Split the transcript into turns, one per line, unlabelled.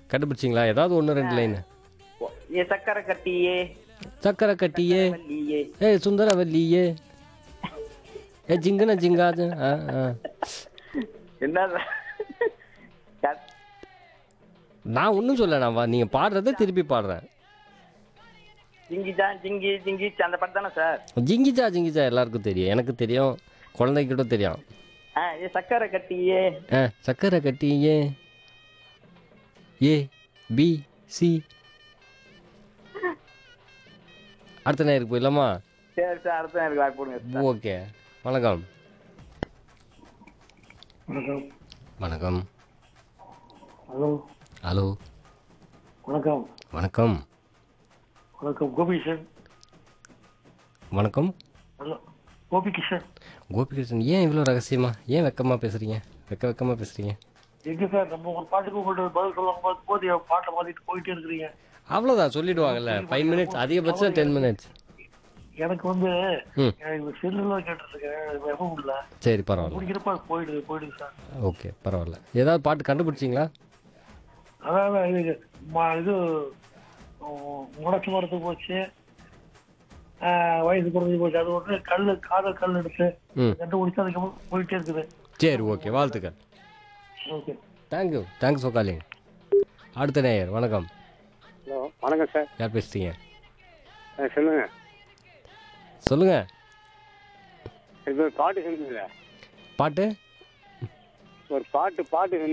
கண்டுபிடிச்சிங்களா ஏதாவது ஒன்று ரெண்டு லைன்
ஏ சக்கரை கட்டியே
சக்கரை கட்டியே
வள்ளியே
ஏய் சுந்தரவல்லியே ஏ ஜிங்குன ஜிங்காது ஆ ஆ
என்ன சார்? க-
நான் ஒன்றும் சொல்ல நான் வா- நீங்க பாடுறத திருப்பி பாடுறேன்
ஜிங்கி தான் ஜிங்கி ஜிங்கி அந்த படம் தானே சார்
ஜிங்கிச்சா ஜிங்கிச்சா எல்லாருக்கும் தெரியும் எனக்கு தெரியும் குழந்தைகிட்ட தெரியும்
ஆ ஏ சக்கரை கட்டியே
ஆ சக்கரை கட்டி ஏ ஏ பி சி அடுத்த நேருக்கு போயிடலாமா
சரி சார் அடுத்த எனக்கு வாய்ப்பு கொடுங்க சார்
ஓகே வணக்கம்
வணக்கம்
வணக்கம்
ஹலோ
ஹலோ
வணக்கம்
வணக்கம்
வணக்கம் கோபிகிருஷ்ணன்
வணக்கம்
ஹலோ கோபிகிருஷ்ணன்
கோபிகிருஷ்ணன் ஏன் இவ்வளோ ரகசியமா ஏன் வெக்கமாக பேசுகிறீங்க வெக்க வெக்கமாக பேசுகிறீங்க
எங்க சார் நம்ம ஒரு பாட்டுக்கு உங்கள்ட்ட பதில் சொல்லுவாங்க போது என் பாட்டை மாத்திட்டு போயிட்டே இருக்கிறீங்க
அவ்வளோதான் சொல்லிடுவாங்கல்ல ஃபைவ் மினிட்ஸ் அதிகபட்சம் டென் மினிட்ஸ்
எனக்கு வந்து
ம்
எனக்கு செல்லுல கேட்டுருக்கேன் எப்ப முடியல
சரி பரவாயில்ல
முடிக்கிறப்ப அது போயிடுது போயிடுது சார்
ஓகே பரவாயில்ல ஏதாவது பாட்டு கண்டுபிடிச்சிங்களா
அதான் இது ம- இது உம், முடக்கு மரத்து போச்சு ஆஹ், வயசு குறைஞ்சி போச்சு அது ஒன்று கல் காதல் கல் எடுத்து
ம்
கண்டுபிடிச்சு அதுக்கப்புறம் போயிட்டே இருக்குது
சரி ஓகே வாழ்த்துக்கள்
okay
thank you thanks for calling அடுத்த நேயர் வணக்கம்
ஹலோ வணக்கம் சார்
யார் பேசுகிறீங்க
ஆ, சொல்லுங்க
சொல்லுங்க
இது ஒரு பாட்டு செஞ்சீங்களே
பாட்டு
ஒரு பாட்டு பாட்டு